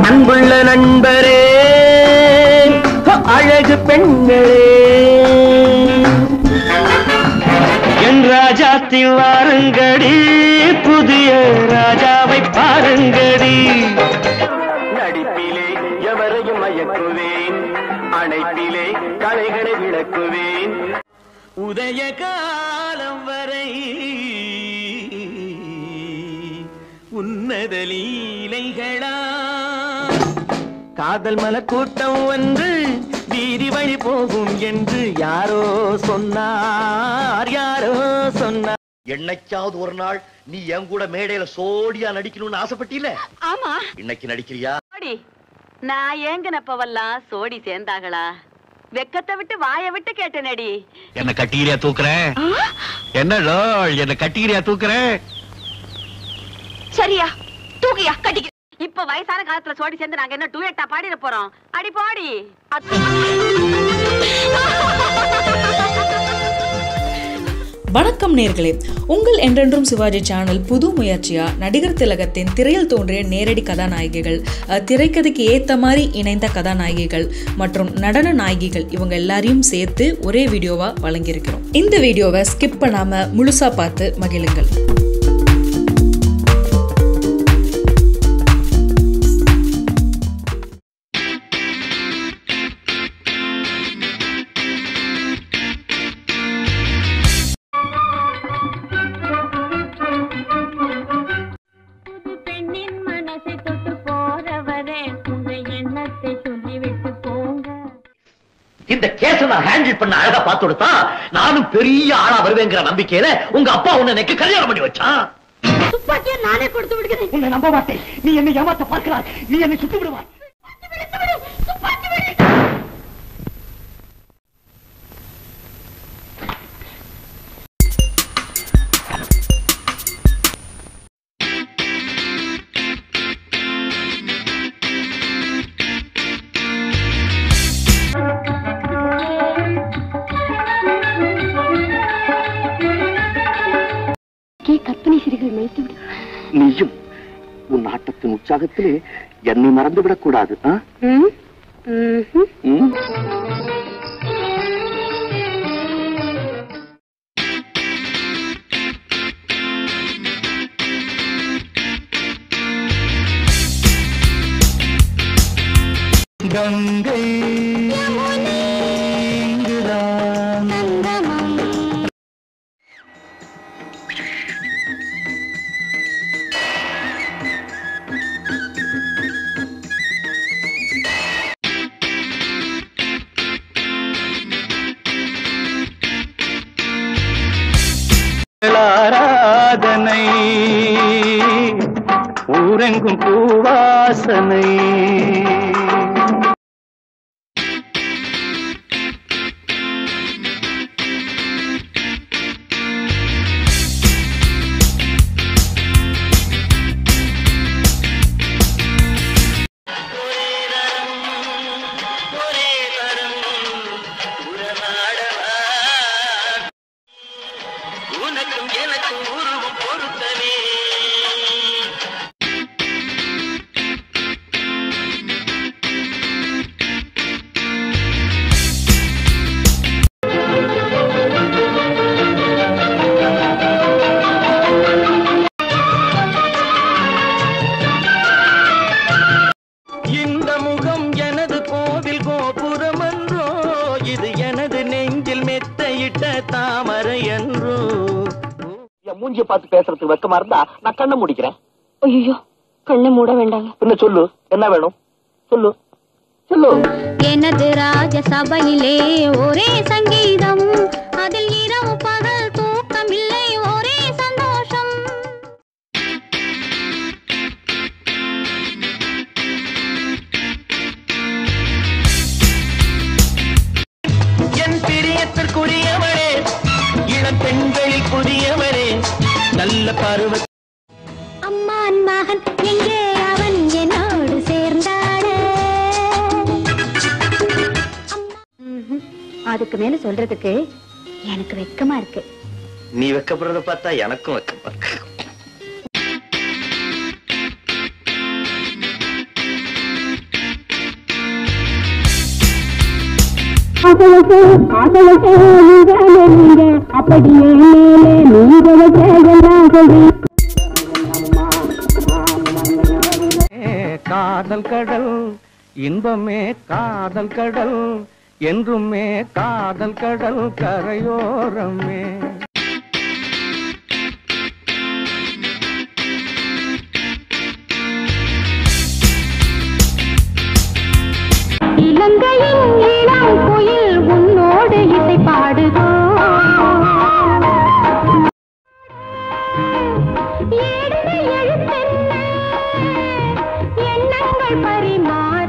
அன்புள்ள நண்பரே அழகு பெண்களே என் ராஜாத்தி வாருங்கடி புதிய ராஜாவை பாருங்கடி நடிப்பிலே எவரையும் மயக்குவேன் அணைப்பிலே கலைகளை விளக்குவேன் உதய காலம் வரை உன்னத லீலைகளா காதல் மலர் கூட்டம் ஒன்று வீதி வழி போகும் என்று யாரோ சொன்னார் யாரோ சொன்னார் என்னைக்காவது ஒரு நாள் நீ என் கூட மேடையில சோடியா நடிக்கணும்னு ஆசைப்பட்டீல ஆமா இன்னைக்கு நடிக்கிறியா சோடி நான் ஏங்கினப்பவெல்லாம் சோடி சேர்ந்தாங்களா வெக்கத்தை விட்டு வாயை விட்டு கேட்டனடி என்ன கட்டிக்கிறியா தூக்குறேன் என்ன லோள் என்ன கட்டிக்கிறியா தூக்குறேன் சரியா தூக்கியா கட்டிக்க இப்ப வயசான காலத்துல சோடி சேர்ந்து நாங்க என்ன டூயட்டா பாடிட போறோம் அடி போடி வணக்கம் நேர்களே உங்கள் என்றென்றும் சிவாஜி சேனல் புது முயற்சியா நடிகர் திலகத்தின் திரையில் தோன்றிய நேரடி கதாநாயகிகள் அஹ், திரைக்கதைக்கு ஏத்த மாதிரி இணைந்த கதாநாயகிகள் மற்றும் நடன நாயகிகள் இவங்க எல்லாரையும் சேர்த்து ஒரே வீடியோவா வழங்கியிருக்கிறோம் இந்த வீடியோவை ஸ்கிப் பண்ணாம முழுசா பார்த்து மகிழுங்கள் புது பெண்ணின் மனசை தொட்டு போறவரே உங்க எண்ணத்தை சொல்லிவிட்டு போங்க இந்த கேஸ நான் ஹேண்டில் பண்ண அழகா பார்த்து கொடுத்தா நானும் பெரிய ஆளா வருவேங்கிற நம்பிக்கையில உங்க அப்பா உன்னை எனக்கு கல்யாணம் பண்ணி வச்சான் துப்பாக்கியை நானே கொடுத்து விடுகிறேன் உன்னை நம்ப மாட்டேன் நீ என்னை ஏமாத்த பார்க்கிறாய் நீ என்னை சுட்டு விடுவாய் துப்பாக்கி விடு கற்பனை சிறுகள் மேய்த்து விடு நீயும் உன் ஆட்டத்தின் உற்சாகத்திலே என்னை மறந்து விடக்கூடாது ஆ? ம்? ம்ஹும். ம்? கங்கை இங்குதான் ஆராதனை ஊரெங்கும் பூவாசனை உனக்கும் எனக்கும் உருவம் பொருத்தமே இந்த முகம் எனது கோவில் கோபுரம் என்றோ இது எனது நெஞ்சில் மெத்தையிட்ட தாமரை என்றோ என் மூஞ்சிய பார்த்து பேசுறதுக்கு வெக்கமா இருந்தா நான் கண்ணை முடிக்கிறேன் ஐயோ கண்ணை மூட வேண்டாங்க என்ன சொல்லு என்ன வேணும் சொல்லு சொல்லு எனது ராஜ சபையிலே ஒரே சங்கீதம் அதில் இரவு பகல் தூக்கமில்லை ஒரே சந்தோஷம் என் பிரியத்திற்குரியவரே இளம் பெண்களில் புதியவரே நல்ல பருவ அம்மான் மகன் எங்கே அவன் என்னோடு சேர்ந்தாடு அதுக்கு மேல சொல்றதுக்கு எனக்கு வெக்கமா இருக்கு நீ வெக்கப்படுறத பார்த்தா எனக்கும் வெக்கமா இருக்கு ஆசை வச்ச ஆசை வச்ச நீங்க நீங்க அப்படியே மேலே நீங்க வச்ச எல்லாம் சொல்லி காதல் கடல் இன்பமே காதல் கடல் என்றுமே காதல் கடல் கரையோரமே இலங்கையின் இளம் குயில் உன்னோடு இசை பாடுதோ ஏடுது எழுத்தென்ன எண்ணங்கள் பரிமாற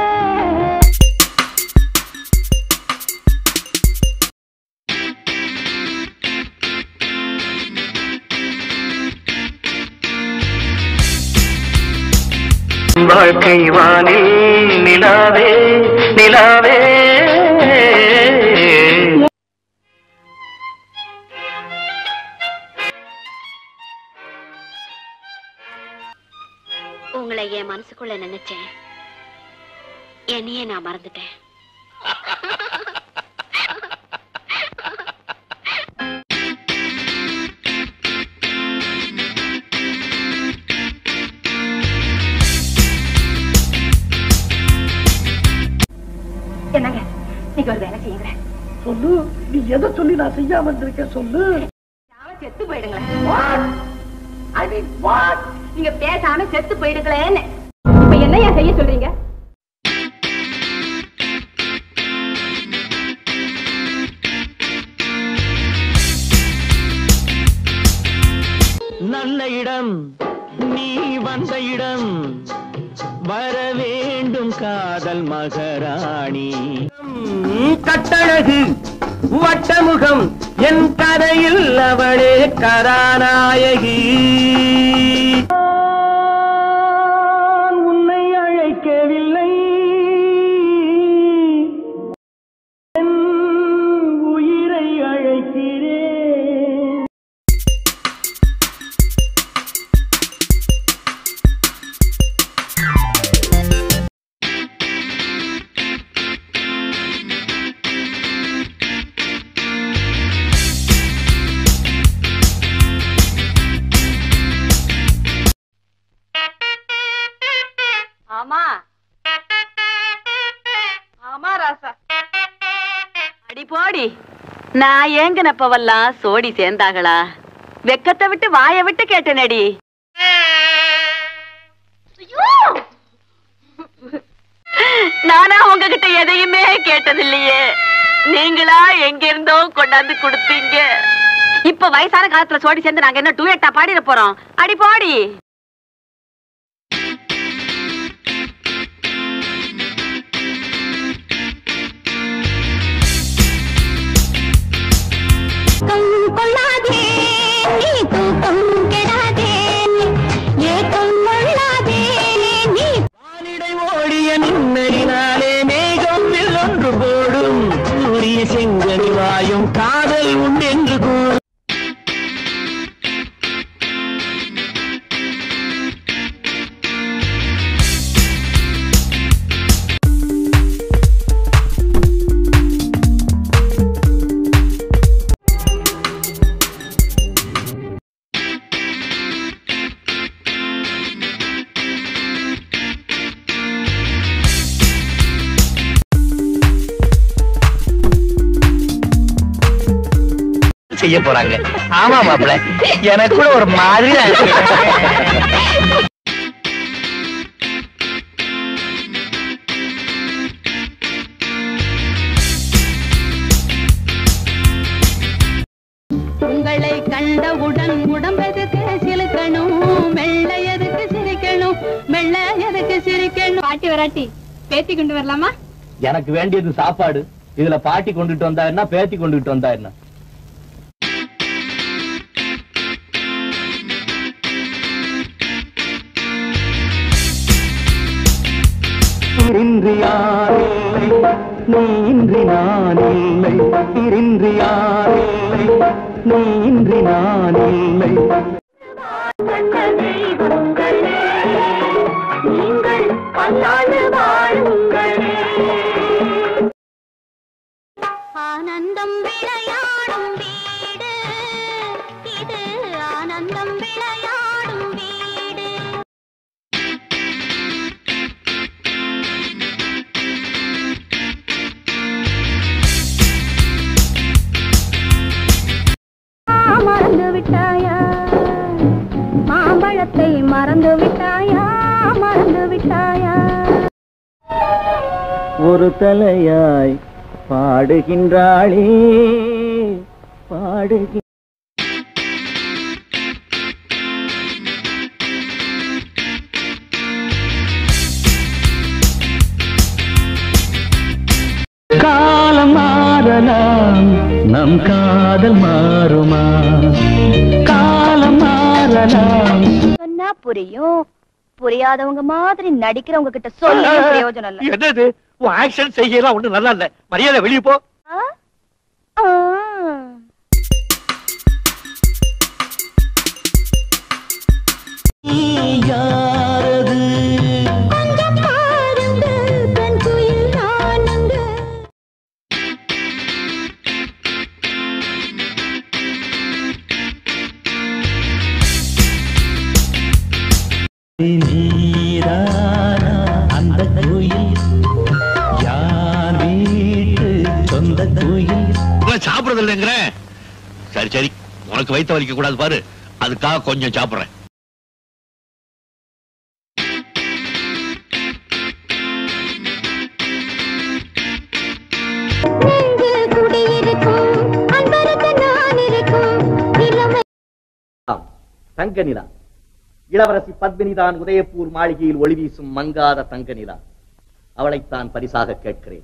வாழ்க்கை வானில் நிலாவே நிலாவே உங்களை என் மனசுக்குள்ள நினைச்சேன் என்னையே நான் மறந்துட்டேன் என்னங்க நீங்க ஒரு வேலை செய்யுங்களேன் சொல்லு நீ எதை சொல்லி நான் செய்யாம இருந்திருக்கேன் சொல்லு செத்து போயிடுங்களேன் நீங்க பேசாம செத்து போயிடுங்களேன்னு இப்ப என்னையா செய்ய சொல்றீங்க நல்ல இடம் நீ வந்த இடம் வர வேண்டும் காதல் மகராணி கட்டழகு வட்டமுகம் என் கதையில் அவளே கதாநாயகி நான் உன்னை அழைக்கவில்லை என் உயிரை அழைக்கிறேன் ஆமா ஆமா ராசா அடி போடி நான் ஏங்கினப்பவெல்லாம் சோடி சேர்ந்தாங்களா வெக்கத்தை விட்டு வாயை விட்டு கேட்டேனடி நானா உங்ககிட்ட எதையுமே கேட்டதில்லையே நீங்களா எங்க இருந்தோ கொண்டாந்து கொடுத்தீங்க இப்ப வயசான காலத்துல சோடி சேர்ந்து நாங்க என்ன டூயட்டா பாடிட போறோம் அடி பாடி தூக்கம் கொள்ளாதே நீ தூக்கம் கெடாதே ஏக்கம் கொள்ளாதே நீ வானிடை ஓடிய மின்னலினாலே மேகம் ஒன்று போடும் சூரிய செங்கனி வாயும் காதல் உண்டென்று கூறும் செய்ய போறாங்க ஆமா மாப்பிள எனக்கு கூட ஒரு மாதிரி உங்களை கண்டவுடன் உடம்பெதுக்கு சிலுக்கணும் மெல்ல எதுக்கு சிரிக்கணும் மெல்ல எதுக்கு சிரிக்கணும் பாட்டி வராட்டி பேத்தி கொண்டு வரலாமா எனக்கு வேண்டியது சாப்பாடு இதுல பாட்டி கொண்டுட்டு வந்தா என்ன பேத்தி கொண்டுட்டு வந்தா என்ன இன்றி யாரில்லை நீ இன்றி நான் இல்லை இன்றி யாரில்லை நீ இன்றி நான் இல்லை நீங்கள் பல்லாண்டு வாழுங்களே மறந்து விட்டாயா மாம்பழத்தை மறந்து விட்டாயா மறந்து விட்டாயா ஒரு தலையாய் பாடுகின்றாளே பாடுகி காலம் மாறலாம் நம் காதல் மாறுமா காலம் மாறலாம் சொன்னா புரியும் புரியாதவங்க மாதிரி நடிக்கிறவங்க கிட்ட சொல்லி பிரயோஜனம் இல்ல என்னது உன் ஆக்ஷன் செய்யலாம் ஒண்ணு நல்லா இல்ல மரியாதை வெளிய போ ஆ? ஆ. யாரது கொஞ்சம் பாருங்க, பெண் குயில் நானுங்க. நீரானா அந்த குயில் யார் வீட்டு சொந்த குயில் சாப்பிடுறது இல்லைங்கிற சரி சரி உனக்கு வயித்த வலிக்க கூடாது பாரு அதுக்காக கொஞ்சம் சாப்பிடுறேன் நெஞ்சில் குடியிருக்கும் அன்பருக்கு நான் இருக்கும் இளமை தங்க நிலா இளவரசி பத்மினிதான் உதயபூர் மாளிகையில் ஒளி வீசும் மங்காத தங்க நிலா அவளைத்தான் பரிசாக கேட்கிறேன்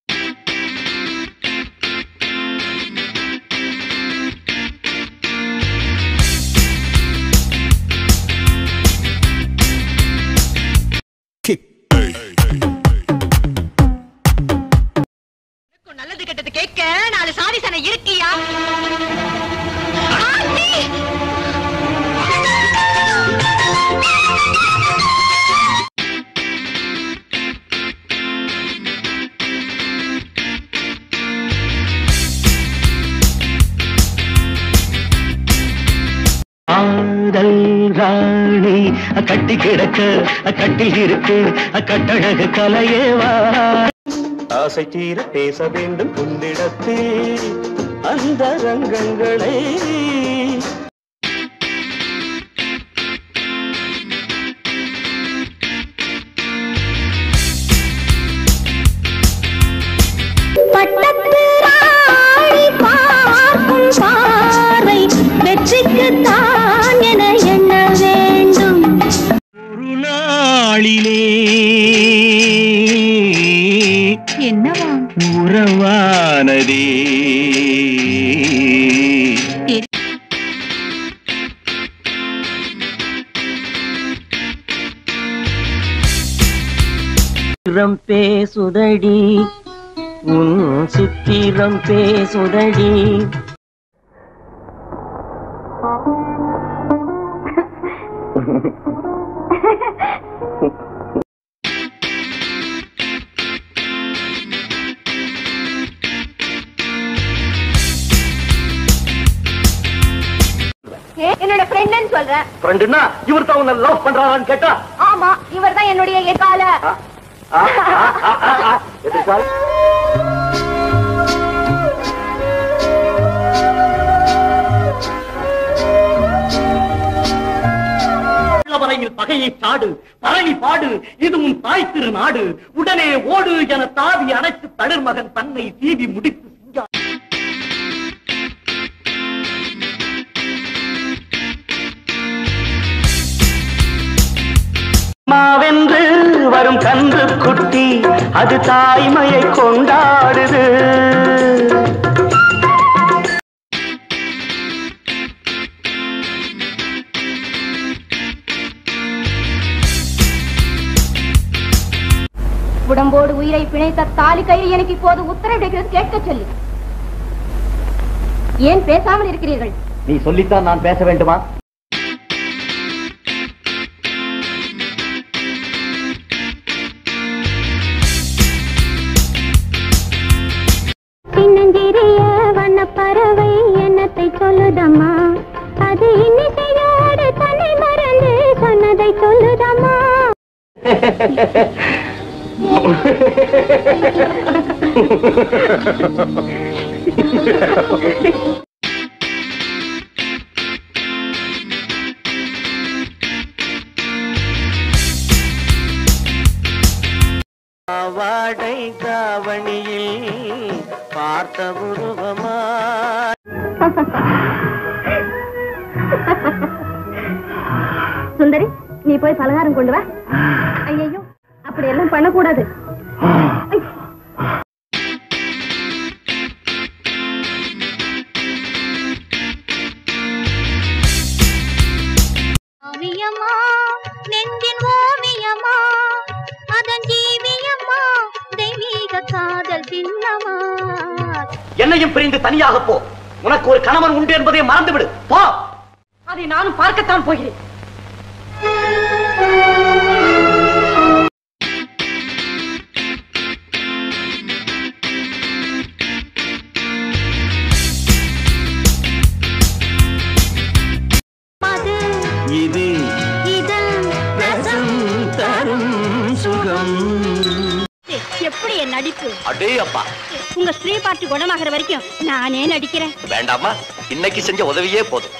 நல்லது கெட்டது கேட்க நாலு சாதி சனை இருக்கியா ஆதல் ராணி கட்டி கிடக்க கட்டில் இருக்கு கட்டழகு கலையேவா ஆசை தீர பேச வேண்டும் உன்னிடத்தில் அந்த ரங்கங்களை பட்டத்து ராணி பார்க்கும் பார்வை வெற்றிக்கு தான் என எண்ண வேண்டும் ஒரு நாளிலே என்னவா உறவானதே சித்திரம் பேசுதடி உன் சித்திரம் பேசுதடி என்னோட ஃப்ரெண்ட்னு சொல்றேன் ஃப்ரெண்டுனா இவர் தான் உன்னை லவ் பண்றாரான்னு கேட்டா ஆமா இவர் தான் என்னுடைய எதிர்கால ஆ, ஆ, ஆ, ஆ, ஆ, ஆ. எதிர்கால வரையில் பகையை சாடு பழனி பாடு இது உன் தாய் திரு நாடு உடனே ஓடு என தாவி அணைத்து தளிர்மகன் தன்னை தீவி முடித்து சிங்கா மாவென்று வரும் கன்று குட்டி அது தாய்மையை கொண்டாடுது உடம்போடு உயிரை பிணைத்த தாலி கயிறு எனக்கு இப்போது உத்தரவிடுகிறது கேட்க சொல்லி ஏன் பேசாமல் இருக்கிறீர்கள் நீ சொல்லித்தான் நான் பேச வேண்டுமா சின்னஞ்சிறிய வண்ணப்பறவை என்னத்தை சொல்லுதம்மா அது இன்னிசையோடு தன்னை மறந்து சொன்னதை சொல்லுதம்மா பாவாடை தாவணியில் பார்த்த உருவமா சுந்தரி நீ போய் பலகாரம் கொண்டு வா ஐயோ அப்படி எல்லாம் பண்ணக்கூடாது ஓவியமா நெஞ்சின் ஓவியமா அதன் ஜீவியமா தெய்வீக காதல் சின்னமா என்னையும் பிரிந்து தனியாக போ உனக்கு ஒரு கணவன் உண்டு என்பதை மறந்து விடு போ அதை நானும் பார்க்கத்தான் போகிறேன் மது இது இதழ் ரசம் தரும் சுகம் எப்படி என் நடிப்பு அடே அப்பா உங்க ஸ்ரீ பாட்டு குணமாகிற வரைக்கும் நானே நடிக்கிறேன் வேண்டாமா இன்னைக்கு செஞ்ச உதவியே போதும்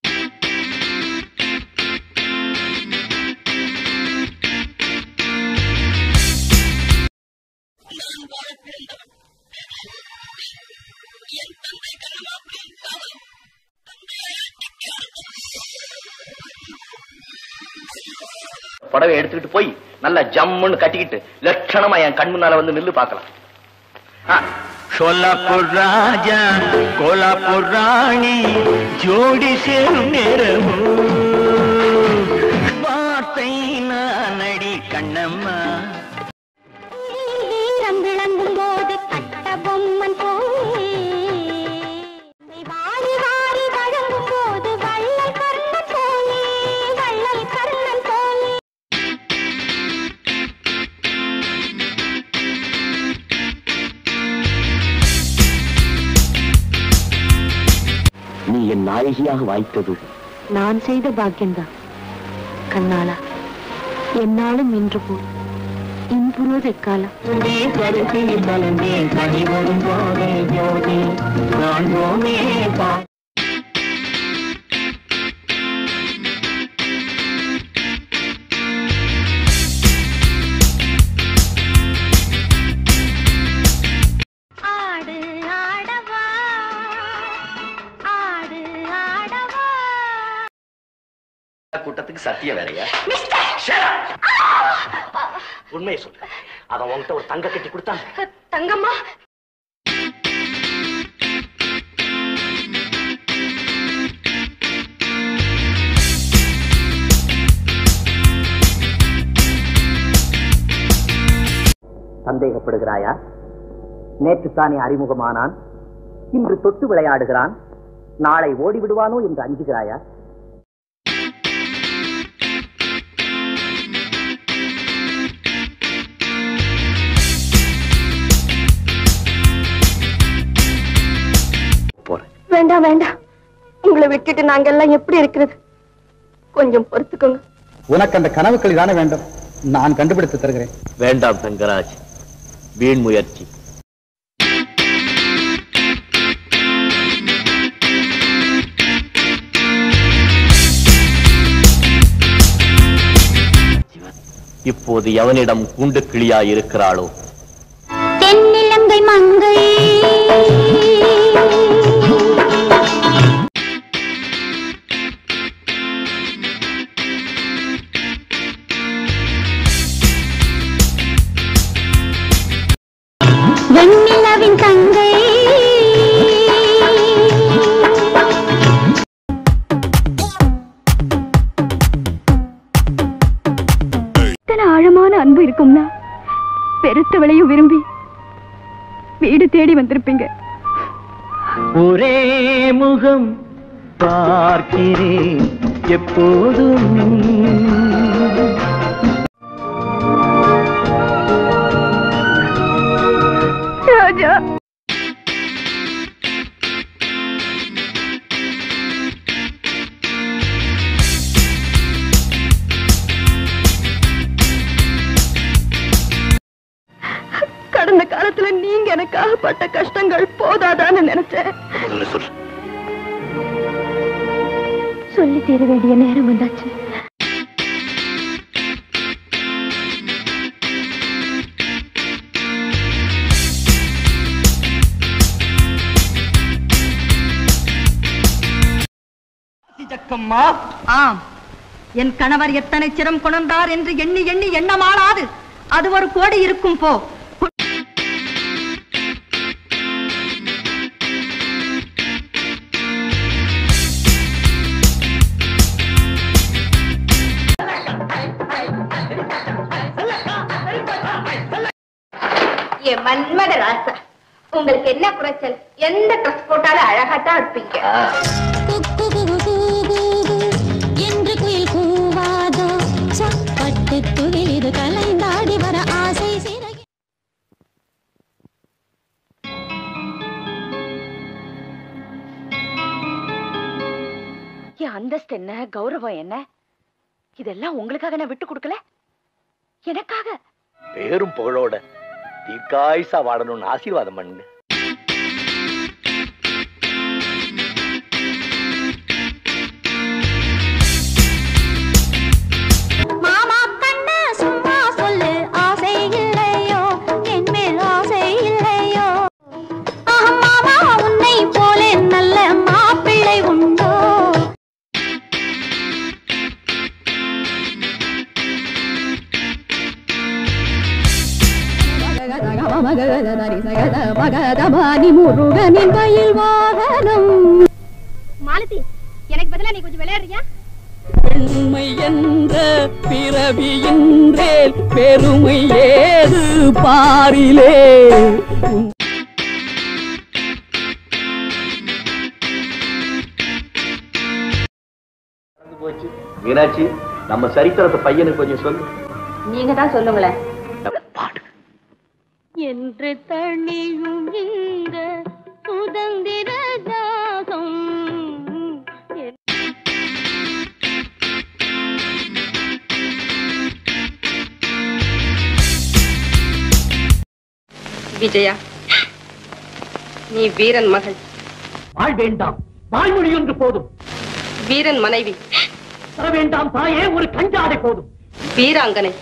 புடவை எடுத்துக்கிட்டு போய் நல்லா ஜம்முன்னு கட்டிக்கிட்டு லட்சணமா என் கண் முன்னால வந்து நில்லு பார்க்கலாம் ஆ, சோலாப்பூர் ராஜா கோலாப்பூர் ராணி ஜோடி சேரும் நேரமும் வார்த்தை நானடி கண்ணம்மா வீரம் விளங்கும் போது கட்ட பொம்மன் போலே வாரி வாரி வழங்கும் போது வள்ளல் கர்ணன் போலே வள்ளல் கர்ணன் போலே நீ என் நாயகியாக வாய்த்தது நான் செய்த பாக்கியம்தான் கண்ணாளா என்னாலும் இன்று போல் இன்புறுவது காலம் கருத்தில் கலந்தே கனி வரும் போதே ஜோதி காண்போமே பா ஆடு ஆடவா ஆடு ஆடவா கூட்டத்துக்கு சத்திய வேலையா உண்மையை சொல்லு அவன் உன்கிட்ட ஒரு தங்க கட்டி கொடுத்தான் தங்கம்மா சந்தேகப்படுகிறாயா நேற்று தானே அறிமுகமானான் இன்று தொட்டு விளையாடுகிறான் நாளை ஓடி விடுவானோ என்று அஞ்சுகிறாயா போறேன் வேண்டாம் வேண்டாம் உங்களை விட்டுட்டு நாங்கெல்லாம் எப்படி இருக்கிறது கொஞ்சம் பொறுத்துக்கோங்க உனக்கு அந்த கனவுக்கள் தானே வேண்டும் நான் கண்டுபிடித்து தருகிறேன் வேண்டாம் தங்கராஜ் வீண் முயற்சி இப்போது எவனிடம் கூண்டு கிளியாய் இருக்கிறாளோ தென்னிலங்கை மங்கை வெண்ணிலவின் தங்கை இத்தனை ஆழமான அன்பு இருக்கும்னா பெருத்தவளையும் விரும்பி வீடு தேடி வந்திருப்பீங்க ஒரே முகம் பார்க்கிறேன் எப்போதும் ராஜா கடந்த காலத்துல நீங்க எனக்காக பட்ட கஷ்டங்கள் போதாதான்னு நினைச்சேன் முதல்ல சொல்லு சொல்லி தீர வேண்டிய நேரம் வந்தாச்சு ஜக்கம்மா ஆம் என் கணவர் எத்தனை சிரம் கொணர்ந்தார் என்று எண்ணி எண்ணி எண்ணமாளாது அது ஒரு கோடி இருக்கும் போ என் மன்மத ராசா உங்களுக்கு என்ன குறைச்சல் எந்த ட்ரெஸ் போட்டாலும் அழகாத்தான் இருப்பீங்க என்று குயில் கூவாதோ சப்பட்டு குயில் இது கலைந்தாடி வர ஆசை சிறகி என் அந்தஸ்து என்ன கௌரவம் என்ன இதெல்லாம் உங்களுக்காக நான் விட்டு கொடுக்கல எனக்காக பேரும் புகழோட தீர்க்காயுசா வாழணும்னு ஆசீர்வாதம் பண்ணுங்க மாமா கண்ணு சும்மா சொல்லு ஆசை இல்லையோ என் மேல் ஆசை இல்லையோ ஆஹா மாமா உன்னை போல நல்ல மாப்பிள்ளை உண்டோ முருகனின் கையில் வாகனம் மாலதி எனக்கு பதிலா நீ கொஞ்சம் விளையாடுறியா பெண்மை என்ற பிறவி என்றேல் பெருமை ஏது பாரிலே போச்சு மீனாட்சி நம்ம சரித்திரத்தை பையனுக்கு கொஞ்சம் சொல்லு நீங்க தான் சொல்லுங்களேன் பாடு என்று தணியும் இந்த சுதந்திர தாகம் விஜயா நீ வீரன் மகள் வாழ் வேண்டாம் வாழ்மொழி ஒன்று போதும் வீரன் மனைவி தர வேண்டாம் தாயே ஒரு கஞ்சாடை போதும் வீராங்கனை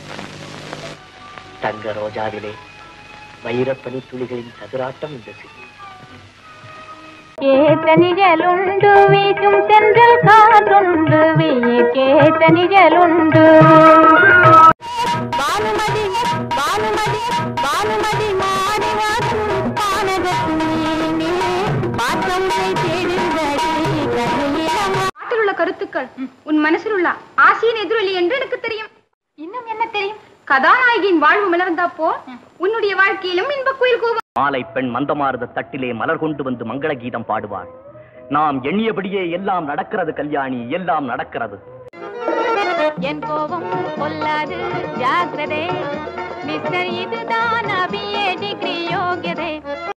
தங்க ரோஜாவிலே வைரப்பனி துளிகளின் சதுராட்டம் இந்த சிறு கேத்தனிகளுண்டு வீசும் தென்றல் காற்றுண்டு கேத்தனிகளுண்டு பானுமதி பானுமதி பானுமதி மாநிலம் பானகத்தினே பாத்தத்தை தேடுதடி கதையிலமா பாட்டில் உள்ள கருத்துக்கள் உன் மனசில் உள்ள ஆசையின் எதிரொலி என்று எனக்கு தெரியும் இன்னும் என்ன தெரியும் கதாநாயகியின் வாழ்வு மலர்ந்தாப்போ உன்னுடைய வாழ்க்கையிலும் இன்ப குயில் கூவ மாலை பெண் மந்தமாரத தட்டிலே மலர் கொண்டு வந்து மங்கள கீதம் பாடுவாள் நாம் எண்ணியபடியே எல்லாம் நடக்கிறது கல்யாணி எல்லாம் நடக்கிறது என் கோபம் கொல்லாது ஜாக்கிரதை மிஸ்டர் இதுதான் அபியே டிகிரி யோகியதை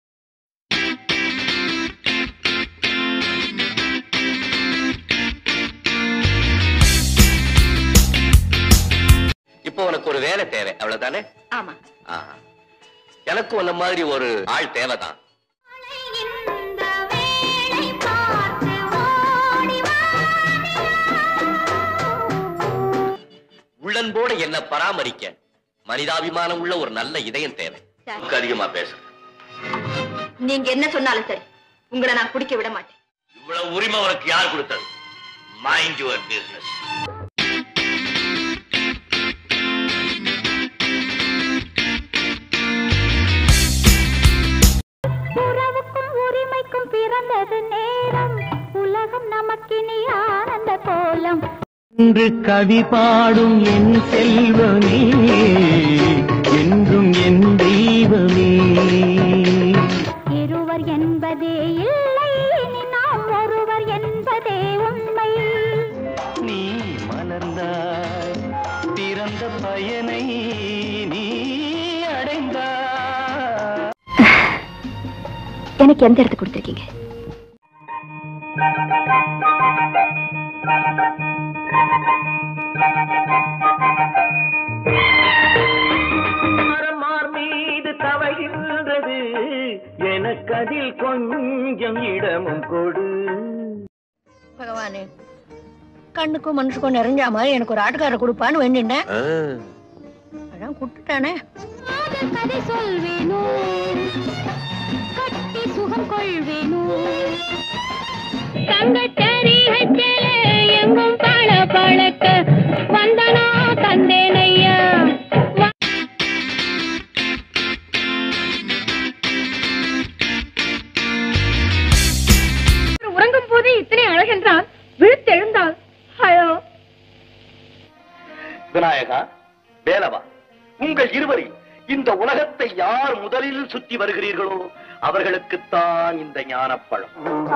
இப்போ உனக்கு ஒரு வேலை தேவை அவ்வளவுதானே ஆமா ஆஹா. எனக்கு உன்ன மாதிரி ஒரு ஆள் தேவைதான் இந்த வேளை பார்த்து ஓடி வா உள்ளன்போட என்ன பராமரிக்க மனிதாபிமானம் உள்ள ஒரு நல்ல இதயம் தேவை உனக்கு அதிகமா பேச நீங்க என்ன சொன்னாலும் சரி உங்களை நான் குடிக்க விட மாட்டேன் இவ்வளவு உரிமை உனக்கு யார் கொடுத்தது மைண்ட் யுவர் பிசினஸ் உறவுக்கும் உரிமைக்கும் பிறந்தது நேரம் உலகம் நமக்கினி ஆனந்த கோலம் இன்று கவி பாடும் என் செல்வமே என்றும் என் தெய்வமே இருவர் என்பதே இல்லை இனி நாம் ஒருவர் என்பதே உண்மை நீ மலர்ந்தாய் பிறந்த பயனை நீ அடைந்தாய் எனக்கு எந்த இடத்து கொடுத்துருக்கீங்க மார் மீது தவழ்கின்றது எனக்கு அதில் கொஞ்சம் இடமும் கொடு பகவானே கண்ணுக்கும் மனுஷுக்கும் நிறைஞ்ச மாதிரி எனக்கு ஒரு ஆட்டுக்கார கொடுப்பான்னு வேண்டினேன் அதான் கொடுத்துட்டானே காதல் கதை சொல்வேனோ கட்டி சுகம் கொள்வேனோ தங்கச்சரி பிஹெச்ல எங்கும் பழ பழக்க வந்தனா தந்தேனையா உறங்கும் போது இத்தனை அழகென்றால் விழுத்தெழுந்தால் ஐயோ விநாயகா வேலவா உங்கள் இருவரில் இந்த உலகத்தை யார் முதலில் சுற்றி வருகிறீர்களோ அவர்களுக்குத்தான் இந்த ஞானப்பழம்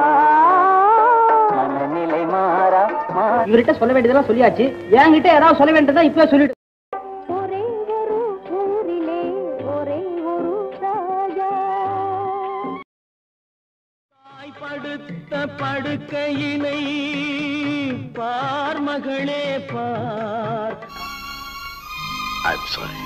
இவர்கிட்ட சொல்ல வேண்டியதெல்லாம் சொல்லியாச்சு என்கிட்ட ஏதாவது சொல்ல வேண்டியதா இப்பவே சொல்லிடு ஒரே ஒரு ஊரிலே ஒரே ஒரு ராஜா தாய் படுத்த படுக்கையினை பார் மகளே பார் I'm sorry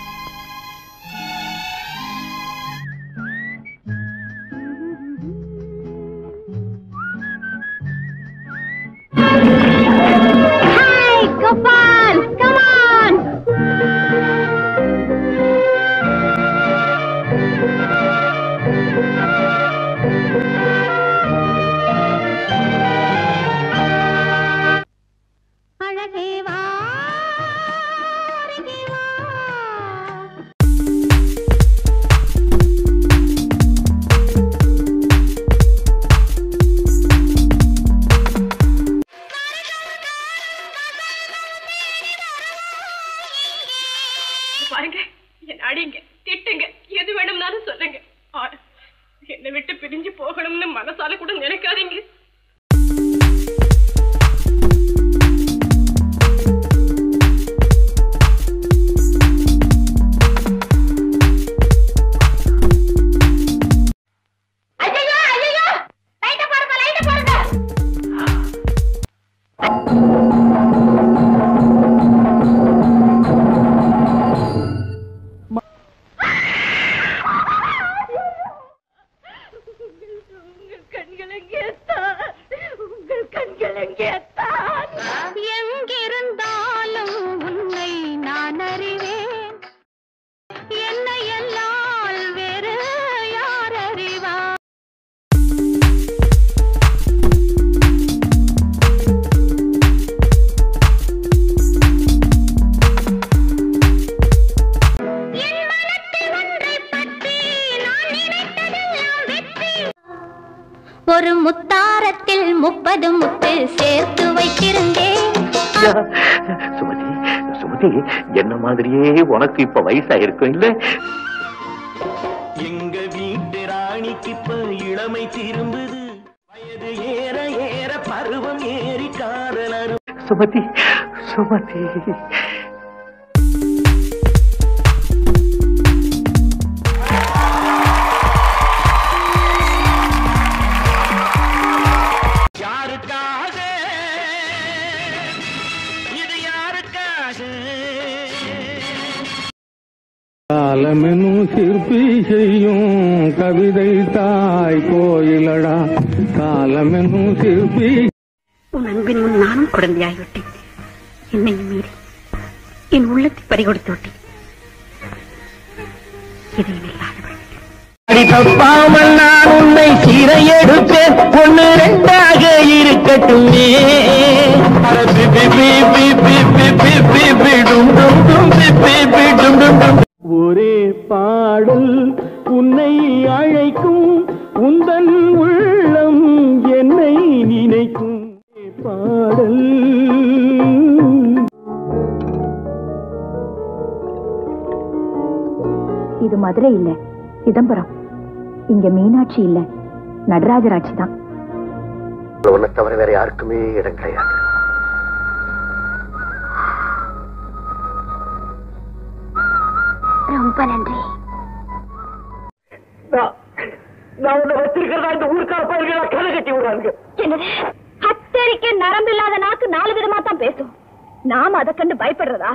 Hi, Gopal, come on. அழகே வா அருகே வா பாருங்க என்ன அடிங்க திட்டுங்க எது வேணும்னாலும் சொல்லுங்க ஆனா, என்னை விட்டு பிரிஞ்சு போகணும்னு மனசால கூட நினைக்காதீங்க ஐயோ ஐயோ லைட்ட போடுங்க லைட்ட போடுங்க எங்கிருந்தாலும் உன்னை நான் அறிவேன் என்னை எல்லால் வேறு யார் அறிவார் என் மனத்தில் ஒன்றைப் பற்றி நான் நினைத்ததெல்லாம் வெற்றி. ஒரு முத்தாரத்தில் முப்பது முத்து சேர்த்து வைத்திருந்தேன் சுமதி சுமதி என்ன மாதிரியே உனக்கு இப்ப வயசாயிருக்கும் இல்ல எங்க வீட்டு ராணிக்கு இப்ப இளமை திரும்புது வயது ஏற ஏற பருவம் ஏறி காதலரும் சுமதி சுமதி யாருக்காக இது யாருக்காக காலமெனும் சிற்பி செய்யும் கவிதை தாய் கோயிலடா காலமெனும் சிற்பி உன் அன்பின் முன் நானும் குழந்தையாகிவிட்டேன் என்னையும் மீறி என் உள்ளத்தை பறிகொடுத்து விட்டேன் இதையும் இல்லாதவள் அடி தப்பாமல் நான் உன்னை சிறை எடுப்பேன் ஒன்னு ரெண்டாக இருக்கட்டுமே அட பி பி பி பி பி பி பி பி பி டும் டும் டும் பி பி பி டும் டும் டும் ஒரே பாடல் உன்னை அழைக்கும் உந்தன் உள்ளம் என்னை நினைக்கும் பாடல் இது மதுரை இல்ல சிதம்பரம் இங்க மீனாட்சி இல்ல நடராஜர் ஆட்சி தான் உன்னை தவிர வேற யாருக்குமே இடம் கிடையாது ரொம்ப நன்றி நான் உன்னை வச்சிருக்கிறதா இந்த ஊருக்கார பயிர்களை கதை கட்டி விடுறாங்க என்னது ஹத்தரிக்க நரம்பு இல்லாத நாக்கு நாலு விதமா தான் பேசும் நாம அதை கண்டு பயப்படுறதா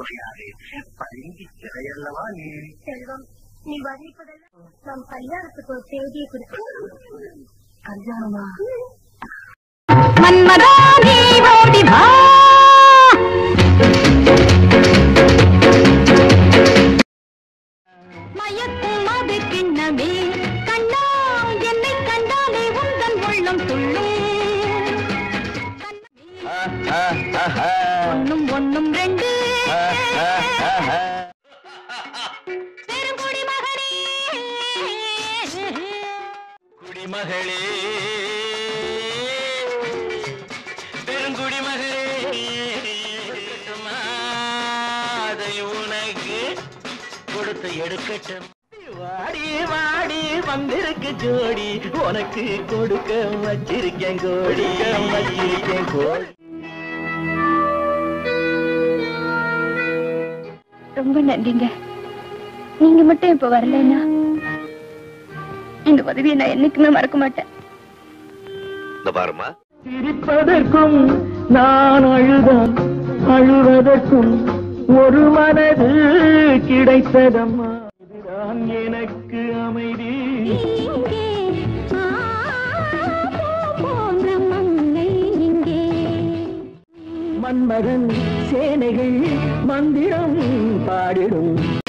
செல்வம் நீ வர்ணிப்பதெல்லாம் நம் கல்யாணத்துக்கு ஒரு தேதியை குறித்து கல்யாணமா மன்மதா நீ ஓடி வா மயக்கும் மது கிண்ணமே கண்ணா என்னை கண்டாலே உந்தன் உள்ளம் துள்ளும் ஒண்ணும் ஒண்ணும் ரெண்டு குடிமகளே பெருங்குடிமகளே அதை உனக்கு கொடுத்து எடுக்கட்டும் வாடி வாடி வந்திருக்கு ஜோடி உனக்கு கொடுக்க வச்சிருக்கேன் கோடி வச்சிருக்கேன் கோடி ரொம்ப நன்றிங்க நீங்க மட்டும் இப்ப வரலைன்னா இந்த உதவியை நான் என்னைக்குமே மறக்க மாட்டேன் இந்த பாருமா சிரிப்பதற்கும் நான் அழுதான் அழுவதற்கும் ஒரு மனது கிடைத்ததம்மா இதுதான் எனக்கு அமைதி மன்மகன் சேனைகள் மந்திரம் பாடிடும்